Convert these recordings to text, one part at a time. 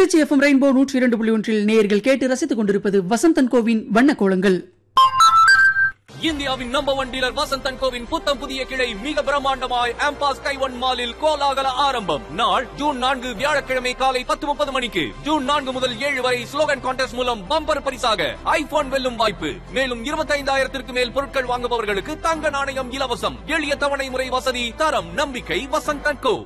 Trichy FM rainbow நூற்றி இரண்டு புள்ளி ஒன்றில் நேயர்கள் கேட்டு ரசித்துக் கொண்டிருப்பது வசந்தன் கோவின் வண்ண கோலங்கள் இந்தியாவின் நம்பர் ஒன் டீலர் வசந்தன் கோவின் புத்தம் புதிய கிளை மிக பிரம்மாண்டமாய் ஆம்பாஸ் கைவன் மாலில் கோலாகல ஆரம்பம் நாள் ஜூன் நான்கு வியாழக்கிழமை காலை பத்து முப்பது மணிக்கு ஜூன் நான்கு முதல் ஏழு வரை ஸ்லோகன் கான்டெஸ்ட் மூலம் பம்பர் பரிசாக ஐபோன் வெல்லும் வாய்ப்பு மேலும் இருபத்தைந்தாயிரத்திற்கு மேல் பொருட்கள் வாங்குபவர்களுக்கு தங்க நாணயம் இலவசம் எளிய தவணை முறை வசதி தரம் நம்பிக்கை Vasanth and co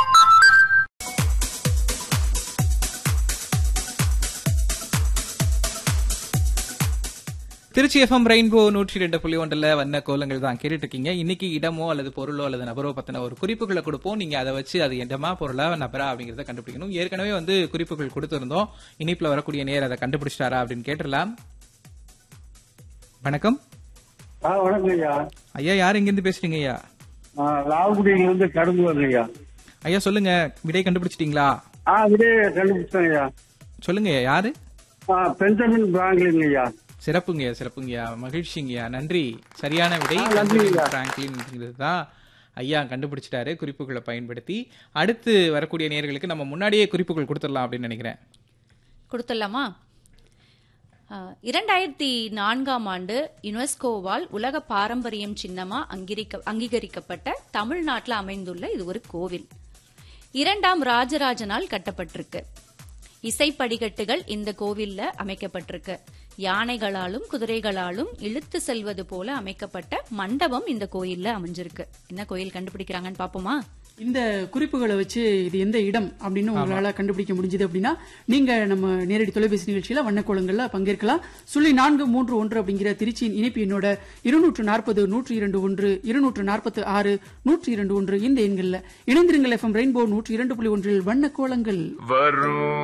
Tiruchi FM rainbow நூற்றி ரெண்டு புள்ளி ஒன்றில் வந்த கோலங்கள் தான் கேட்டுட்டு இருக்கீங்க இன்னைக்கு இடமோ அல்லது பொருளோ அல்லது நபரோ பத்தின ஒரு குறிப்புகளை கொடுப்போம் நீங்க அதை வச்சு அது இடமா பொருளா நபரா அப்படிங்கறத கண்டுபிடிக்கணும் ஏற்கனவே வந்து குறிப்புகள் கொடுத்திருந்தோம் இனிப்புல வரக்கூடிய நேர் அதை கண்டுபிடிச்சிட்டாரா அப்படின்னு கேட்டுடலாம் வணக்கம் ஆ வணக்கம் ஐயா ஐயா யார் எங்கிருந்து பேசுறீங்க ஐயா ஆ, லால்குடியில இருந்து கடந்து வரேன் ஐயா ஐயா சொல்லுங்க விடை கண்டுபிடிச்சிட்டீங்களா ஆ இதே கண்டுபிடிச்சேன் ஐயா சொல்லுங்க ஐயா யாரு ஆ பெஞ்சமின் பிராங்க்லின் ஐயா சிறப்புங்கய்யா சிறப்புங்கய்யா மகிழ்ச்சிங்கய்யா நன்றி சரியான விடை ஆ, நன்றி ஐயா. பிராங்க்லின் தான் ஐயா கண்டுபிடிச்சிட்டாரு குறிப்புகளை பயன்படுத்தி அடுத்து வரக்கூடிய நேர்களுக்கு நம்ம முன்னாடியே குறிப்புகள் கொடுத்துடலாம் அப்படின்னு நினைக்கிறேன் கொடுத்துடலாமா அஹ், இரண்டாயிரத்தி நான்காம் ஆண்டு யுனெஸ்கோவால் உலக பாரம்பரியம் சின்னமா அங்கீகரிக்க அங்கீகரிக்கப்பட்ட தமிழ்நாட்டில் அமைந்துள்ள இது ஒரு கோவில் இரண்டாம் ராஜராஜனால் கட்டப்பட்டிருக்கு இசைப்படிகட்டுகள் இந்த கோவில்ல அமைக்கப்பட்டிருக்கு யானைகளாலும் குதிரைகளாலும் இழுத்து செல்வது போல அமைக்கப்பட்ட மண்டபம் இந்த கோயில்ல அமைஞ்சிருக்கு என்ன கோயில் கண்டுபிடிக்கிறாங்கன்னு பாப்போமா இந்த குறிப்புகளை வச்சு இது எந்த இடம் அப்படின்னு உங்களால கண்டுபிடிக்க முடிஞ்சது அப்படின்னா நீங்க நம்ம நேரடி தொலைபேசி நிகழ்ச்சியில வண்ணக்கோலங்கள்ல பங்கேற்கலாம் சொல்லி நான்கு மூன்று ஒன்று அப்படிங்கிற திருச்சியின் இணைப்பு என்னோட இருநூற்று நாற்பது நூற்றி இரண்டு ஒன்று இருநூற்று நாற்பத்து ஆறு நூற்றி இரண்டு ஒன்று இந்த எண்கள்ல இணைந்திருங்கள் எஃப்எம் ரெயின்போ நூற்றி இரண்டு புள்ளி ஒன்றில் வண்ணக்கோலங்கள் வரும்